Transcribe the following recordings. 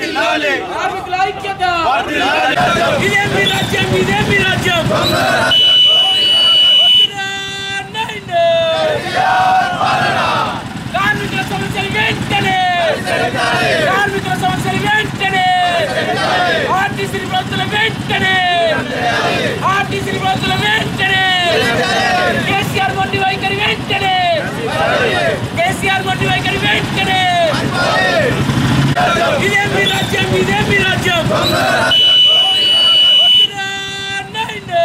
కార్మికుల ఐక్యత ఇదే మీ రాజ్యం ఇదే మీ రాజ్యం వద్దురా, నాయనా. కార్మికుల సమస్యలు వెంటనే కార్మికుల సమస్యలు వెంటనే ఆర్టీసీ ప్రభుత్వం వెంటనే ఆర్టీసీ ప్రభుత్వం వెంటనే కేసీఆర్ మొండి వైఖరి వెంటనే కేసీఆర్ మొండి వైఖరి వెంటనే ఇదే మీ రాజ్యం ఇదే మీ రాజ్యం వద్దురా, నాయనా.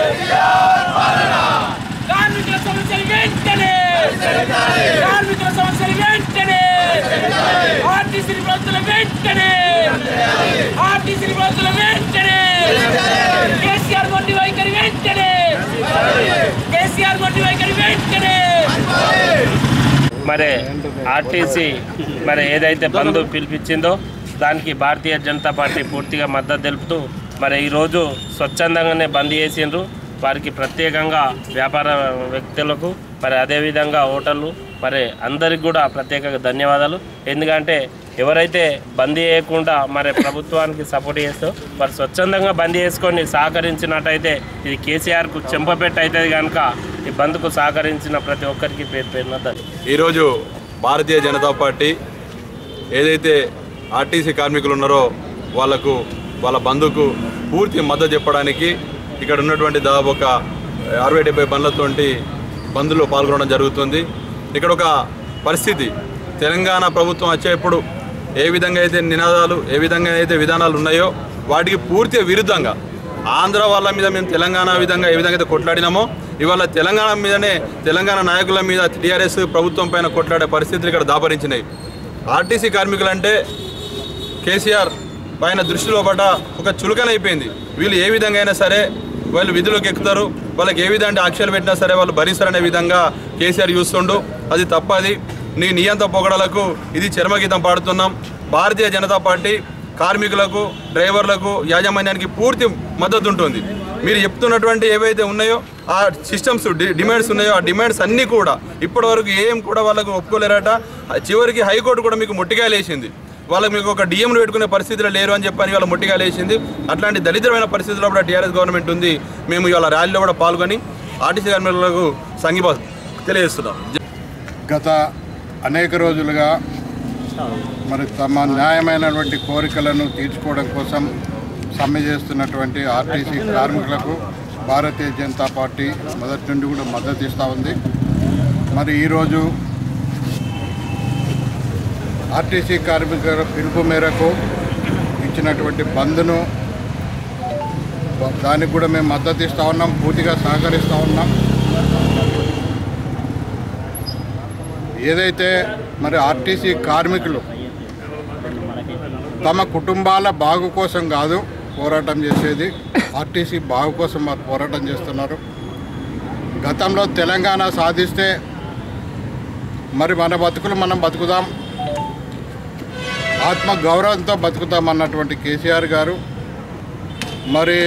కార్మికుల సమస్యలు వెంటనే కార్మికుల సమస్యలు వెంటనే ఆర్టీసీ ప్రభుత్వం వెంటనే ఆర్టీసీ ప్రభుత్వం వెంటనే కేసీఆర్ మొండి వైఖరి వెంటనే కేసీఆర్ మొండి వైఖరి వెంటనే మరి ఆర్టీసీ మరి ఏదైతే బంద్ పిలిపించిందో దానికి భారతీయ జనతా పార్టీ పూర్తిగా మద్దతు తెలుపుతూ మరి ఈరోజు స్వచ్ఛందంగానే బంద్ చేసిండ్రు వారికి ప్రత్యేకంగా వ్యాపార వ్యక్తులకు మరి అదేవిధంగా హోటళ్ళు మరి అందరికి కూడా ప్రత్యేకంగా ధన్యవాదాలు ఎందుకంటే ఎవరైతే బంద్ చేయకుండా మరి ప్రభుత్వానికి సపోర్ట్ చేస్తూ మరి స్వచ్ఛందంగా బంద్ చేసుకొని సహకరించినట్టయితే ఇది కేసీఆర్కు చెంపపెట్టు అవుతుంది కనుక ఈ బంద్కు సహకరించిన ప్రతి ఒక్కరికి పేరు పేరున ధన్యవాదాలు ఈరోజు భారతీయ జనతా పార్టీ ఏదైతే ఆర్టీసీ కార్మికులు ఉన్నారో వాళ్లకు వాళ్ళ బంధుకు పూర్తి మద్దతు చెప్పడానికి ఇక్కడ ఉన్నటువంటి దాదాపు ఒక అరవై డెబ్బై బండ్లతోటి బంద్లో పాల్గొనడం జరుగుతుంది ఇక్కడ ఒక పరిస్థితి తెలంగాణ ప్రభుత్వం వచ్చేప్పుడు ఏ విధంగా అయితే నినాదాలు ఏ విధంగా అయితే విధానాలు ఉన్నాయో వాటికి పూర్తిగా విరుద్ధంగా ఆంధ్ర వాళ్ళ మీద మేము తెలంగాణ విధంగా ఏ విధంగా అయితే కొట్లాడినామో ఇవాళ తెలంగాణ మీదనే తెలంగాణ నాయకుల మీద టీఆర్ఎస్ ప్రభుత్వం పైన కొట్లాడే పరిస్థితులు ఇక్కడ దాపరించినాయి ఆర్టీసీ కార్మికులంటే కేసీఆర్ పైన దృష్టిలో పడ్డ ఒక చులకన అయిపోయింది వీళ్ళు ఏ విధంగా అయినా సరే వాళ్ళు విధులకు ఎక్కుతారు వాళ్ళకి ఏ విధంగా ఆక్షలు పెట్టినా సరే వాళ్ళు భరిస్తారనే విధంగా కేసీఆర్ చూస్తుండు అది తప్పది నీ నియంత పొగడలకు ఇది చర్మగీతం పాడుతున్నాం భారతీయ జనతా పార్టీ కార్మికులకు డ్రైవర్లకు యాజమాన్యానికి పూర్తి మద్దతు ఉంటుంది మీరు చెప్తున్నటువంటి ఏవైతే ఉన్నాయో ఆ సిస్టమ్స్ డి డిమాండ్స్ ఉన్నాయో ఆ డిమాండ్స్ అన్నీ కూడా ఇప్పటివరకు ఏం కూడా వాళ్ళకు ఒప్పుకోలేరట చివరికి హైకోర్టు కూడా మీకు మొట్టికాయలు వేసింది వాళ్ళకి మీకు ఒక డిఎంలు పెట్టుకునే పరిస్థితిలో లేరు అని చెప్పని వాళ్ళ మొట్టికాయలు వేసింది అట్లాంటి దరిద్రమైన పరిస్థితుల్లో కూడా టీఆర్ఎస్ గవర్నమెంట్ ఉంది మేము ఇవాళ ర్యాలీలో కూడా పాల్గొని ఆర్టీసీ కార్మికులకు సంఘీభా తెలియజేస్తున్నాం గత అనేక రోజులుగా మరి తమ న్యాయమైనటువంటి కోరికలను తీర్చుకోవడం కోసం సమ్మె చేస్తున్నటువంటి ఆర్టీసీ కార్మికులకు భారతీయ జనతా పార్టీ మొదటి నుండి కూడా మద్దతు ఇస్తూ ఉంది మరి ఈరోజు ఆర్టీసీ కార్మికుల పిలుపు మేరకు ఇచ్చినటువంటి బంద్ను దానికి కూడా మేము మద్దతు ఇస్తూ ఉన్నాం పూర్తిగా సహకరిస్తూ ఉన్నాం ఏదైతే మరి ఆర్టీసీ కార్మికులు తమ కుటుంబాల బాగు కోసం కాదు పోరాటం చేసేది ఆర్టీసీ బాగు కోసం వారు పోరాటం చేస్తున్నారు గతంలో తెలంగాణ సాధిస్తే మరి మన బతుకులు మనం బతుకుదాం ఆత్మ గౌరవంతో బతుకుతాం అన్నటువంటి కేసీఆర్ గారు మరి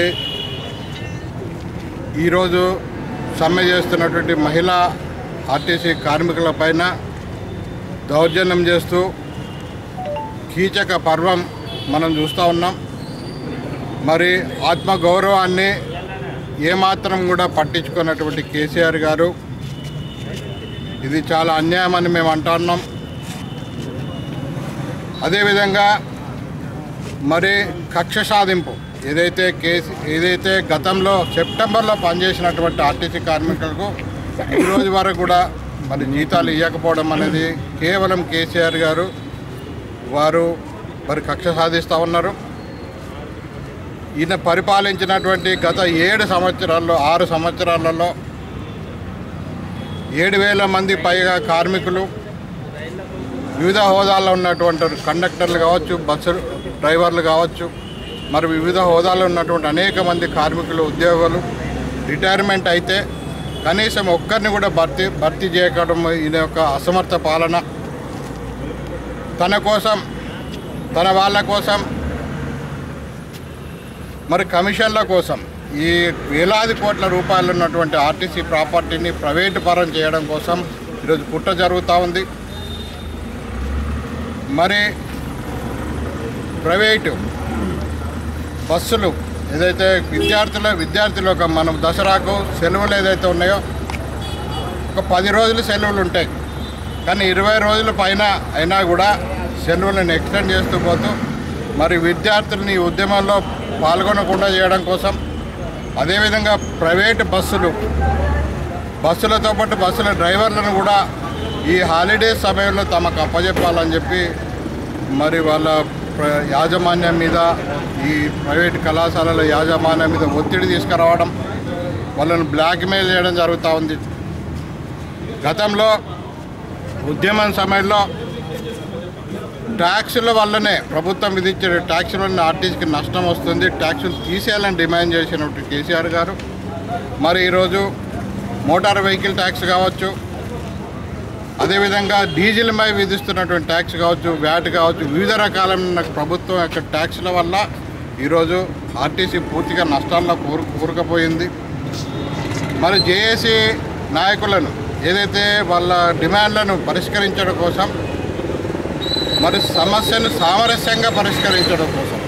ఈరోజు సమ్మె చేస్తున్నటువంటి మహిళా ఆర్టీసీ కార్మికుల పైన దౌర్జన్యం చేస్తూ కీచక పర్వం మనం చూస్తూ ఉన్నాం మరి ఆత్మగౌరవాన్ని ఏమాత్రం కూడా పట్టించుకున్నటువంటి కేసీఆర్ గారు ఇది చాలా అన్యాయం అని మేము అంటున్నాం అదేవిధంగా మరి కక్ష సాధింపు ఏదైతే కేసు ఏదైతే గతంలో సెప్టెంబర్లో పనిచేసినటువంటి ఆర్టీసీ కార్మికులకు ఈ రోజు వరకు కూడా మరి జీతాలు ఇవ్వకపోవడం అనేది కేవలం కేసీఆర్ గారు వారు మరి కక్ష సాధిస్తూ ఉన్నారు ఈయన పరిపాలించినటువంటి గత ఏడు సంవత్సరాల్లో ఆరు సంవత్సరాలలో ఏడు వేల మంది పైగా కార్మికులు వివిధ హోదాల్లో ఉన్నటువంటి కండక్టర్లు కావచ్చు బస్సు డ్రైవర్లు కావచ్చు మరి వివిధ హోదాల్లో ఉన్నటువంటి అనేక మంది కార్మికులు ఉద్యోగులు రిటైర్మెంట్ అయితే కనీసం ఒక్కరిని కూడా భర్తీ భర్తీ చేయడం ఈయన యొక్క అసమర్థ పాలన తన కోసం తన వాళ్ళ కోసం మరి కమిషన్ల కోసం ఈ వేలాది కోట్ల రూపాయలు ఉన్నటువంటి ఆర్టీసీ ప్రాపర్టీని ప్రైవేటు పరం చేయడం కోసం ఈరోజు కుట్ర జరుగుతూ ఉంది మరి ప్రైవేటు బస్సులు ఏదైతే విద్యార్థుల విద్యార్థులు ఒక మనం దసరాకు సెలవులు ఏదైతే ఉన్నాయో ఒక పది రోజులు సెలవులు ఉంటాయి కానీ ఇరవై రోజుల పైన అయినా కూడా సెలవులను ఎక్స్టెండ్ చేస్తూ పోతూ మరి విద్యార్థులని ఈ ఉద్యమంలో పాల్గొనకుండా చేయడం కోసం అదేవిధంగా ప్రైవేటు బస్సులు బస్సులతో పాటు బస్సుల డ్రైవర్లను కూడా ఈ హాలిడే సమయంలో తమకు అప్పజెప్పాలని చెప్పి మరి వాళ్ళ ప్ర- యాజమాన్యం మీద ఈ ప్రైవేట్ కళాశాలల యాజమాన్యం మీద ఒత్తిడి తీసుకురావడం వాళ్ళని బ్లాక్మెయిల్ చేయడం జరుగుతూ ఉంది గతంలో ఉద్యమం సమయంలో ట్యాక్సుల వల్లనే ప్రభుత్వం విధించే ట్యాక్సుల వల్ల ఆర్టీసీకి నష్టం వస్తుంది ట్యాక్సులు తీసేయాలని డిమాండ్ చేసినట్టు కేసీఆర్ గారు మరి ఈరోజు మోటార్ వెహికల్ ట్యాక్స్ కావచ్చు అదేవిధంగా డీజిల్ పై విధిస్తున్నటువంటి ట్యాక్స్ కావచ్చు వ్యాట్ కావచ్చు వివిధ రకాలైన ప్రభుత్వం యొక్క ట్యాక్స్ల వల్ల ఈరోజు ఆర్టీసీ పూర్తిగా నష్టాల్లో కూరు కూరుకుపోయింది మరి జేఏసీ నాయకులను ఏదైతే వాళ్ళ డిమాండ్లను పరిష్కరించడం కోసం మరి సమస్యను సామరస్యంగా పరిష్కరించడం కోసం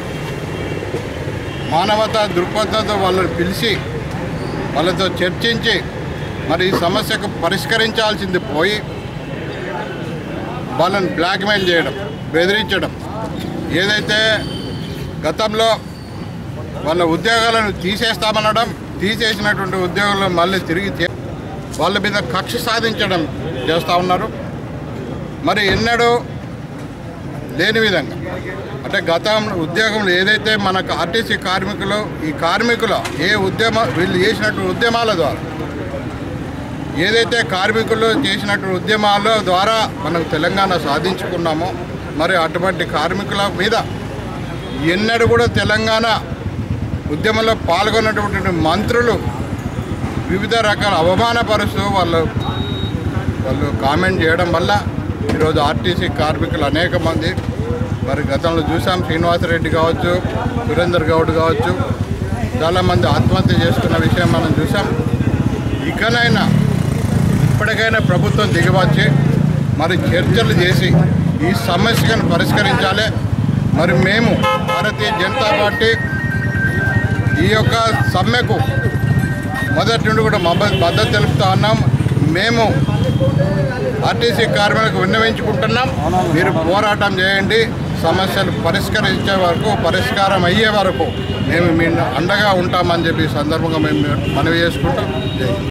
మానవతా దృక్పథంతో వాళ్ళని పిలిచి వాళ్ళతో చర్చించి మరి ఈ సమస్యకు పరిష్కరించాల్సింది పోయి వాళ్ళని బ్లాక్మెయిల్ చేయడం బెదిరించడం ఏదైతే గతంలో వాళ్ళ ఉద్యోగాలను తీసేస్తామనడం తీసేసినటువంటి ఉద్యోగులను మళ్ళీ తిరిగి చే- వాళ్ళ మీద కక్ష సాధించడం చేస్తూ ఉన్నారు మరి ఎన్నడూ లేని విధంగా అంటే గతం ఉద్యోగంలో ఏదైతే మనకు ఆర్టీసీ కార్మికులు ఈ కార్మికుల ఏ ఉద్యమ వీళ్ళు చేసినటువంటి ఉద్యమాల ద్వారా ఏదైతే కార్మికులు చేసినటువంటి ఉద్యమాల ద్వారా మనం తెలంగాణ సాధించుకున్నామో మరి అటువంటి కార్మికుల మీద ఎన్నడూ కూడా తెలంగాణ ఉద్యమంలో పాల్గొన్నటువంటి మంత్రులు వివిధ రకాల అవమానపరుస్తూ వాళ్ళు వాళ్ళు కామెంట్ చేయడం వల్ల ఈరోజు ఆర్టీసీ కార్మికులు అనేక మంది మరి గతంలో చూసాం శ్రీనివాసరెడ్డి కావచ్చు సురేందర్ గౌడ్ కావచ్చు చాలామంది ఆత్మహత్య చేసుకున్న విషయం మనం చూసాం ఇకనైనా ఇప్పటికైనా ప్రభుత్వం దిగవచ్చి మరి చర్చలు చేసి ఈ సమస్యను పరిష్కరించాలి మరి మేము భారతీయ జనతా పార్టీ ఈ యొక్క సమ్మెకు మొదటి నుండి కూడా మబ్బ- మద్దతు తెలుపుతా ఉన్నాం మేము ఆర్టీసీ కార్మికులకు విన్నవించుకుంటున్నాం మీరు పోరాటం చేయండి సమస్యలు పరిష్కరించే వరకు పరిష్కారం అయ్యే వరకు మేము మీ అండగా ఉంటామని చెప్పి ఈ సందర్భంగా మేము మనవి చేసుకుంటాం జై హింద్.